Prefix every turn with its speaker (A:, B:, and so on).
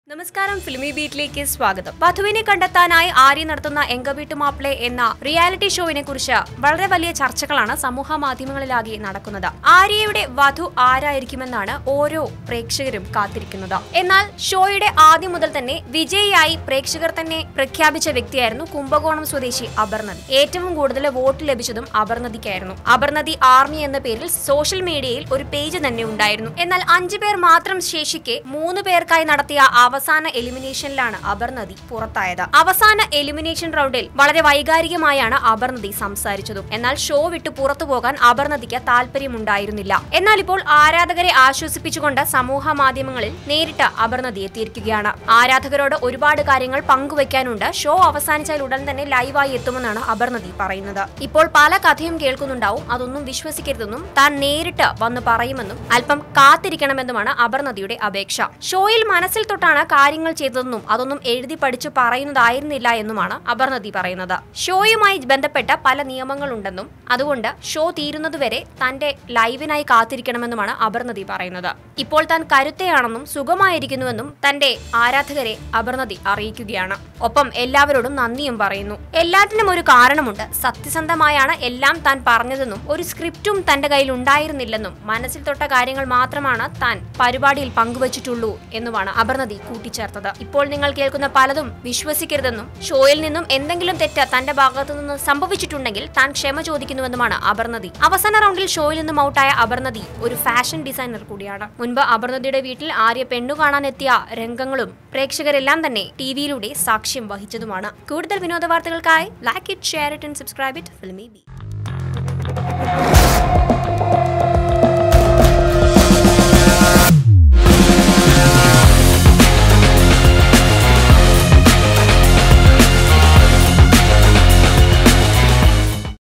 A: നമസ്കാരം ഫിലിമി ബീറ്റിലേക്ക് സ്വാഗതം വധുവിനെ കണ്ടെത്താനായി ആര്യ നടത്തുന്ന എങ്കവീട്ടുമാപ്പിളെ എന്ന റിയാലിറ്റി ഷോവിനെ കുറിച്ച് വളരെ വലിയ ചർച്ചകളാണ് സമൂഹ മാധ്യമങ്ങളിലാകെ നടക്കുന്നത് ആര്യയുടെ വധു ആരായിരിക്കുമെന്നാണ് ഓരോ പ്രേക്ഷകരും കാത്തിരിക്കുന്നത് എന്നാൽ ഷോയുടെ ആദ്യം മുതൽ തന്നെ വിജയിയായി പ്രേക്ഷകർ തന്നെ പ്രഖ്യാപിച്ച വ്യക്തിയായിരുന്നു കുംഭകോണം സ്വദേശി അപർണതി ഏറ്റവും കൂടുതൽ വോട്ട് ലഭിച്ചതും അപർണതിക്കായിരുന്നു അപർണതി ആർമി എന്ന പേരിൽ സോഷ്യൽ മീഡിയയിൽ ഒരു പേജ് തന്നെ ഉണ്ടായിരുന്നു എന്നാൽ അഞ്ചു പേർ മാത്രം ശേഷിക്കെ മൂന്ന് പേർക്കായി നടത്തിയ അവസാന എലിമിനേഷനിലാണ് അപർണതി പുറത്തായത് അവസാന എലിമിനേഷൻ റൗണ്ടിൽ വളരെ വൈകാരികമായാണ് അപർണതി സംസാരിച്ചതും എന്നാൽ ഷോ വിട്ട് പുറത്തു പോകാൻ അപർണതിക്ക് താല്പര്യമുണ്ടായിരുന്നില്ല എന്നാൽ ഇപ്പോൾ ആരാധകരെ ആശ്വസിപ്പിച്ചുകൊണ്ട് സമൂഹ മാധ്യമങ്ങളിൽ നേരിട്ട് അപർണതി എത്തിയിരിക്കുകയാണ് ആരാധകരോട് ഒരുപാട് കാര്യങ്ങൾ പങ്കുവെക്കാനുണ്ട് ഷോ അവസാനിച്ചാൽ ഉടൻ തന്നെ ലൈവായി എത്തുമെന്നാണ് അപർണതി പറയുന്നത് ഇപ്പോൾ പല കഥയും കേൾക്കുന്നുണ്ടാവും അതൊന്നും വിശ്വസിക്കരുതെന്നും താൻ നേരിട്ട് വന്ന് പറയുമെന്നും അല്പം കാത്തിരിക്കണമെന്നുമാണ് അപർണതിയുടെ അപേക്ഷ ഷോയിൽ മനസ്സിൽ തൊട്ടാണ് കാര്യങ്ങൾ ചെയ്തതെന്നും അതൊന്നും എഴുതി പഠിച്ചു പറയുന്നതായിരുന്നില്ല എന്നുമാണ് അപർണതി പറയുന്നത് ഷോയുമായി ബന്ധപ്പെട്ട പല നിയമങ്ങളുണ്ടെന്നും അതുകൊണ്ട് ഷോ തീരുന്നതുവരെ തന്റെ ലൈവിനായി കാത്തിരിക്കണമെന്നുമാണ് അപർണതി പറയുന്നത് ഇപ്പോൾ താൻ കരുത്തയാണെന്നും സുഖമായിരിക്കുന്നുവെന്നും തന്റെ ആരാധകരെ അപർണതി അറിയിക്കുകയാണ് ഒപ്പം എല്ലാവരോടും നന്ദിയും പറയുന്നു എല്ലാത്തിനും ഒരു കാരണമുണ്ട് സത്യസന്ധമായാണ് എല്ലാം താൻ പറഞ്ഞതെന്നും ഒരു സ്ക്രിപ്റ്റും തന്റെ കയ്യിൽ ഉണ്ടായിരുന്നില്ലെന്നും മനസ്സിൽ തൊട്ട കാര്യങ്ങൾ മാത്രമാണ് താൻ പരിപാടിയിൽ പങ്കുവച്ചിട്ടുള്ളൂ എന്നുമാണ് അപർണതി കൂട്ടിച്ചേർത്തത് ഇപ്പോൾ നിങ്ങൾ കേൾക്കുന്ന പലതും വിശ്വസിക്കരുതെന്നും ഷോയിൽ നിന്നും എന്തെങ്കിലും തെറ്റ് തന്റെ ഭാഗത്തു നിന്ന് സംഭവിച്ചിട്ടുണ്ടെങ്കിൽ താൻ ക്ഷമ ചോദിക്കുന്നുവെന്നുമാണ് അപർണതി അവസാന റൗണ്ടിൽ ഷോയിൽ നിന്നും ഔട്ടായ അപർണതി ഒരു ഫാഷൻ ഡിസൈനർ കൂടിയാണ് മുൻപ് അപർണതിയുടെ വീട്ടിൽ ആര്യ പെണ്ണു കാണാനെത്തിയ രംഗങ്ങളും പ്രേക്ഷകരെല്ലാം തന്നെ ടിവിയിലൂടെ സാക്ഷ്യം വഹിച്ചതുമാണ് കൂടുതൽ വിനോദ വാർത്തകൾക്കായി like it share it and subscribe it filmy B